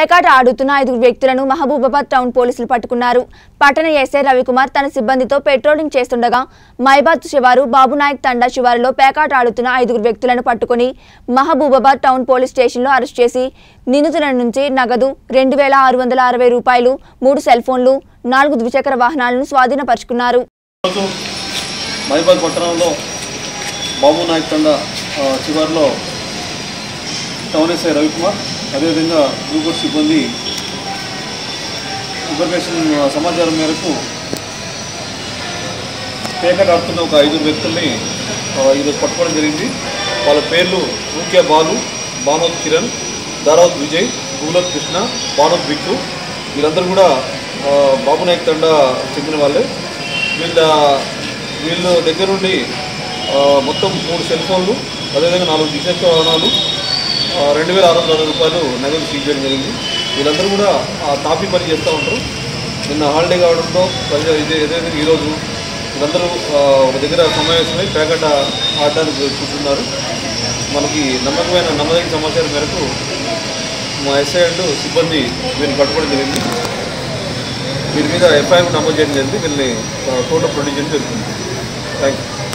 పేకాట ఆడుతున్న ఐదుగురు వ్యక్తులను మహబూబాబాద్ టౌన్ పోలీసులు పట్టుకున్నారు పట్టణ ఎస్ఐ రవికుమార్ తన సిబ్బందితో పెట్రోలింగ్ చేస్తుండగా మైబాద్ శివారు బాబునాయక్ తండా శివారులో పేకాట ఆడుతున్న ఐదుగురు వ్యక్తులను పట్టుకుని మహబూబాబాద్ టౌన్ పోలీస్ స్టేషన్లో అరెస్ట్ చేసి నిందితుల నుంచి నగదు రెండు వేల ఆరు వందల అరవై రూపాయలు మూడు సెల్ ఫోన్లు నాలుగు ద్విచక్ర వాహనాలను స్వాధీనపరుచుకున్నారు ఈరోజు మైబాద్ పట్టణంలో బాబు నాయక్ తండ ఆ, శివార్లో టౌన్ ఎస్ఐ రవికుమార్ అదేవిధంగా గ్రూప్ సిబ్బంది ఇన్ఫర్మేషన్ ఆ, సమాచారం మేరకు పేకట్ ఆడుతున్న ఒక ఐదు వ్యక్తుల్ని ఆ, ఈరోజు పట్టుకోవడం జరిగింది వాళ్ళ పేర్లు రూక్యా బాలు బానోత్ కిరణ్ దారావత్ విజయ్ పూలత్ కృష్ణ బానోత్ బిక్కు వీళ్ళందరూ కూడా ఆ, బాబు నాయక్ తండ చెందిన వాళ్ళే వీళ్ళ వీళ్ళ దగ్గర నుండి ఆ, మొత్తం మూడు సెల్ ఫోన్లు అదేవిధంగా నాలుగు ద్విచక్ర వాహనాలు ఆ, రెండు వేల ఆరు వందల అరవై రూపాయలు నగదు సీజ్ చేయడం జరిగింది వీళ్ళందరూ కూడా ఆ తాపీ పని చేస్తూ ఉంటారు నిన్న హాలిడే కావడంతో ప్రజలు ఇదే ఏదైతే ఈరోజు వీళ్ళందరూ ఆ, ఒక దగ్గర సమావేశమై పేకట ఆడడానికి కూర్చున్నారు మనకి నమ్మకమైన నమ్మదగిన సమాచారం మేరకు మా ఎస్ఐ అండ్ సిబ్బంది వీరిని పట్టుకోవడం జరిగింది వీరి మీద ఎఫ్ఐఆర్ నమోదు చేయడం జరిగింది వీళ్ళని కోర్టులో ప్రొడ్యూస్ చేయడం జరుగుతుంది థ్యాంక్ యూ